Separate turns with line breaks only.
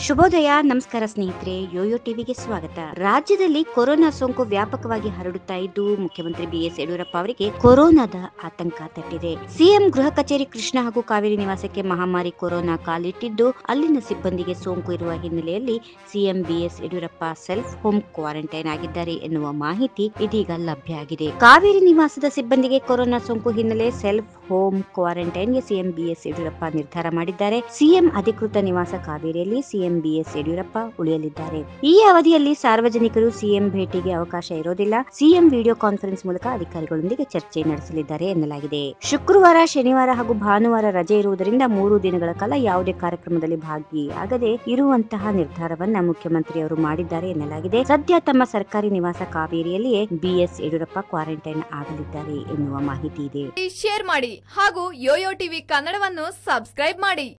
ಶುಭೋದಯ ನಮಸ್ಕಾರ ಸ್ನೇಹಿತರೆ ಯೋಯೋ ಟಿವಿಗೆ ಸ್ವಾಗತ ರಾಜ್ಯದಲ್ಲಿ ಕೊರೋನಾ ಸೋಂಕು ವ್ಯಾಪಕವಾಗಿ ಹರಡುತ್ತಾ ಇದ್ದು ಮುಖ್ಯಮಂತ್ರಿ ಬಿಎಸ್ ಯಡಿಯೂರಪ್ಪ ಅವರಿಗೆ ಕೊರೋನಾದ ಆತಂಕ ತಟ್ಟಿದೆ ಸಿಎಂ ಗೃಹ ಕಚೇರಿ ಕೃಷ್ಣ ಹಾಗೂ ಕಾವೇರಿ ನಿವಾಸಕ್ಕೆ ಮಹಾಮಾರಿ ಕೊರೋನಾ ಕಾಲಿಟ್ಟಿದ್ದು ಅಲ್ಲಿನ ಸಿಬ್ಬಂದಿಗೆ ಸೋಂಕು ಇರುವ ಹಿನ್ನೆಲೆಯಲ್ಲಿ CM BS Yediyurappa self home quarantine ಆಗಿದ್ದಾರೆ ಎನ್ನುವ ಮಾಹಿತಿ ಇದೀಗ ಲಭ್ಯ ಆಗಿದೆ ಕಾವೇರಿ ನಿವಾಸದ ಸಿಬ್ಬಂದಿಗೆ ಕೊರೋನಾ ಸೋಂಕು ಹಿನ್ನೆಲೆ ಸೆಲ್ಫ್ ಹೋಮ್ ಕ್ವಾರಂಟೈನ್ಗೆ ಸಿಎಂ ಬಿಎಸ್ ಯಡಿಯೂರಪ್ಪ ನಿರ್ಧಾರ ಮಾಡಿದ್ದಾರೆ ಸಿಎಂ ಅಧಿಕೃತ ನಿವಾಸ ಕಾವೇರಿಯಲ್ಲಿ ಸಿಎಂ ಬಿಎಸ್ ಯಡಿಯೂರಪ್ಪ ಉಳಿಯಲಿದ್ದಾರೆ ಈ ಅವಧಿಯಲ್ಲಿ ಸಾರ್ವಜನಿಕರು ಸಿಎಂ ಭೇಟಿಗೆ ಅವಕಾಶ ಇರೋದಿಲ್ಲ ಸಿಎಂ ವಿಡಿಯೋ ಕಾನ್ಫರೆನ್ಸ್ ಮೂಲಕ ಅಧಿಕಾರಿಗಳೊಂದಿಗೆ ಚರ್ಚೆ ನಡೆಸಲಿದ್ದಾರೆ ಎನ್ನಲಾಗಿದೆ ಶುಕ್ರವಾರ ಶನಿವಾರ ಹಾಗೂ ಭಾನುವಾರ ರಜೆ ಇರುವುದರಿಂದ ಮೂರು ದಿನಗಳ ಕಾಲ ಯಾವುದೇ ಕಾರ್ಯಕ್ರಮದಲ್ಲಿ ಭಾಗಿಯಾಗದೆ ಇರುವಂತಹ ನಿರ್ಧಾರವನ್ನ ಮುಖ್ಯಮಂತ್ರಿಯವರು ಮಾಡಿದ್ದಾರೆ ಎನ್ನಲಾಗಿದೆ ಸದ್ಯ ತಮ್ಮ ಸರ್ಕಾರಿ ನಿವಾಸ ಕಾವೇರಿಯಲ್ಲಿಯೇ ಬಿಎಸ್ ಯಡಿಯೂರಪ್ಪ ಕ್ವಾರಂಟೈನ್ ಆಗಲಿದ್ದಾರೆ ಎನ್ನುವ ಮಾಹಿತಿ ಇದೆ
ಶೇರ್ ಮಾಡಿ ಹಾಗೂ ಯೋಯೋ ಟಿವಿ ಕನ್ನಡವನ್ನು ಸಬ್ಸ್ಕ್ರೈಬ್ ಮಾಡಿ